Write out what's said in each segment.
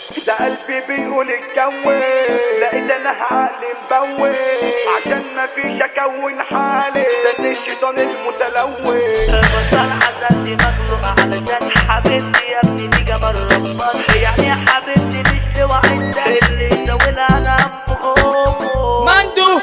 ده قلبي بيقول اتجوز لقيت انا عقلي مبوز عشان مفيش اكون حالي ده الشيطان المتلوث بطل عزلتي مخلوق علشان حبيبتي يا ابني دي جمال ربنا يعني يا حبيبتي مش لوحدك اللي يزولها انا انفخه مندو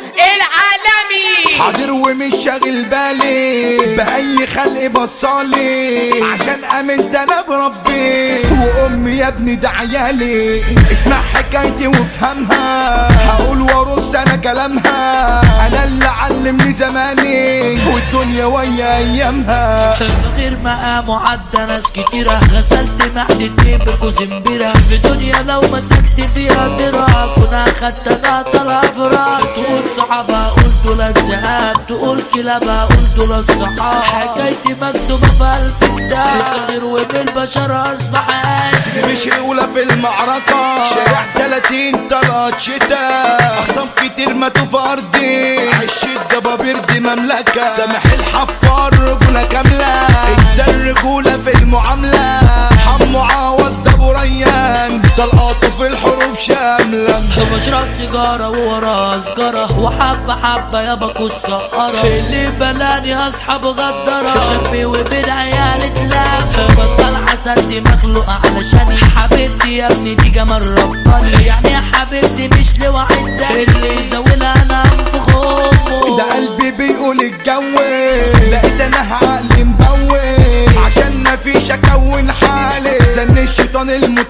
العالمي حاضر ومش شاغل بالي بأي خلق بصالي عشان امنت انا بربي وامي يا ابني ده عيالي اسمع حكايتي وافهمها هقول وارص انا كلامها انا اللي علمني زماني والدنيا ويا ايامها صغير مقام عدى ناس كتيرة غسلت معدتي بكوزمبيرة في دنيا لو مسكت فيها درة كنا خدت انا طلع فراق تقول صحابها قول دول الذهاب تقول كلابها قول دول الصحاب حكايتي مكتوبة في قلب كتاب صغير وبالبشر اصبح اسم مش الاولى في المعركة شارع 30 طلعت شتاء اخصام كتير ماتوا في ارضي عش الدبابير دي مملكة سامح الحفار رجولة كاملة ادى الرجولة في المعاملة حمو عوض ده ابو ريان طلقاته في الحروب شاملة بشرب سيجارة وورا سجارة وحبة حبة يابا كوس سقرة اللي بلاني أصحاب غدرة شبي وبين عيال اتلام بطل عسل دي مخلوقة علشاني حبيبتي يا ابني دي جمال رباني يعني يا حبيبتي مش لوحدك اللي يزولها أنا أنفخ أمه ده قلبي بيقول اتجوز لقيت انا عقلي مبوز عشان مفيش اكون حالي زن الشيطان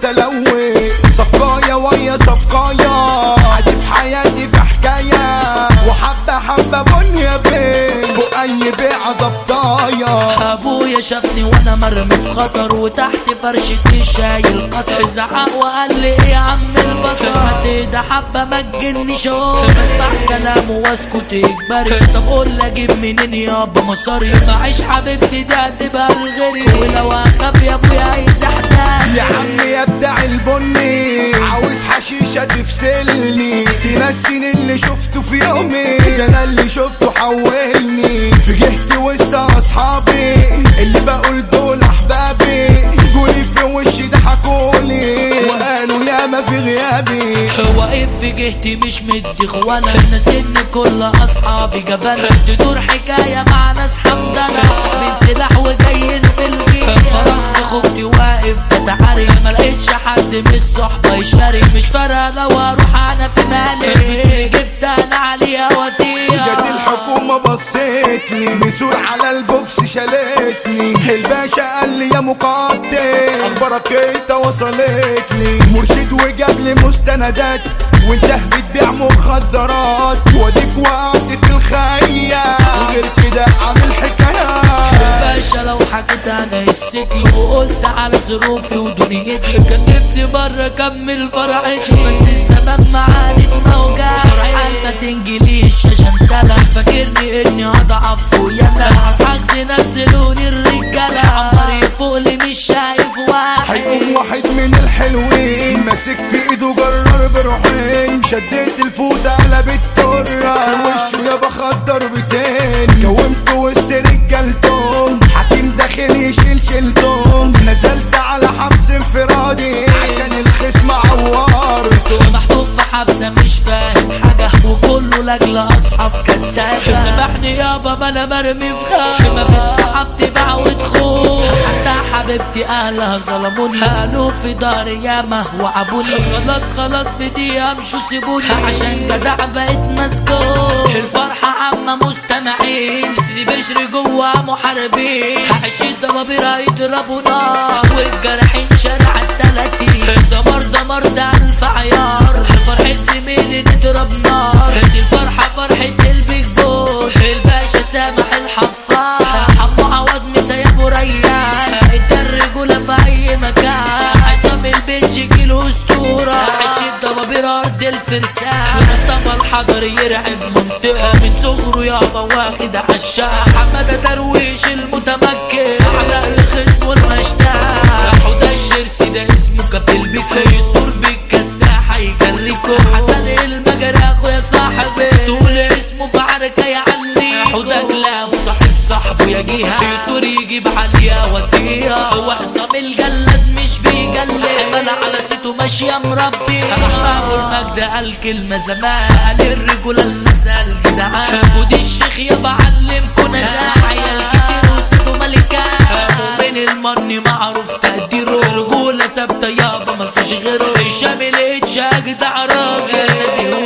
المتلوث صفقايا ويا صفقايا عادي في حياتي في حكاية وحبة حبة بني يا بيه فوق اي بيعة ضبطايا ابويا شافني وانا مرمي في خطر وتحت فرشتي شايل قطر زعق وقال لي ايه يا عم البطل هات ده حبه ما تجنيش اهو بسمع كلامه واسكت اجباري طب قول لي اجيب منين يابا مصاري معيش حبيبتي ده تبقى الغري ولو اخاف يا ابويا هيسحبني يا عم يا بتاع البني عاوز حشيشة تفصلني تنسيني اللي شفته في يومي ده انا اللي شفته حولني في جهتي وسط اصحابي اللي بقول دول احبابي جولي في وشي ضحكولي وقالوا ياما في غيابي واقف في جهتي مش مدي اخوانا الناس ان كل اصحابي جبانة تدور حكاية مع ناس حمدانة صاحبين سلاح وجايين في الجيل فرحت خبتي واقف بتعاري ما لقيتش حد من الصحبة يشاري مش فارقة لو اروح انا في مالي جبت انا عليها جت وديها الحكومة بصيتني نسور على البوكس شالتني الباشا قال لي يا مقدم اخبارك انت وصلتني مرشد وجاب لي مستندات وانت بتبيع مخدرات واديك وقعت في الخية وغير كده عامل حكايات باشا لو حكيت انا السكي وقلت على ظروفي ودنيتي كان نفسي مرة اكمل فرحتي بس الزمان معاني موجع فرحان ما تنجليش عشان تلا فاكرني اني اضعف ويلا الحجز نزلوني الرجالة عمري فوق لي مش شايف واحد هيقوم واحد من الحلوين ماسك في ايده جرار بروحين شديت الفوطة قلبت ترة وشه يابا خد ضربتين كومت وسط رجالتهم حكيم داخل يشيل شيلتهم نزلت على حبس انفرادي عشان الخصم عورته محطوط في حبسة مش فاهم حاجة وكله لاجل أصحاب كدابة سامحني يابا ما أنا مرمي في خانة ما بنت صاحبتي باع وتخون حتى حبيبتي أهلها ظلموني قالوا في داري ياما وعبوني خلاص خلاص بدي أمشوا سيبوني عشان جدع بقيت مسكون الفرحة عامة مستمعين سيدي بشري جوا محاربين هعيش الضبابير هيضربوا نار والجرحين شارع التلاتين دمر دمر ده ألف عيار فرحة زميلي نضرب نار دي الفرحة فرحة البيج بوس الباشا سامح الحفار حمو عوض مسيب وريان ادى الرجولة في أي مكان عصام البيتش كيلو أسطورة عيش الضبابير أرض الفرسان مصطفى الحضر يرعب منطقة من صغره يابا واخد عشاق حمادة درويش المتمكن أعلى الخصم والمشتاق حوده الشرسي ده اسمه كفيل بك يصور بك الساحة يجريكم حسن المجرى اخويا صاحبي تقول اسمه في عركة يعلي حوده كلام صاحب صاحبه يجيها يصور يجيب عليها وديها هو حسام الجلد مش بيجلد ولا على سيته ماشية مربي أحباب المجد قال كلمة زمان قال الرجولة المثال جدعان ودي الشيخ يا بعلمكوا نزاع عيال كتير وسيته ملكة من المني معروف تقديره رجولة ثابتة يابا مفيش غيره الشام الاتش اجدع راجل نازل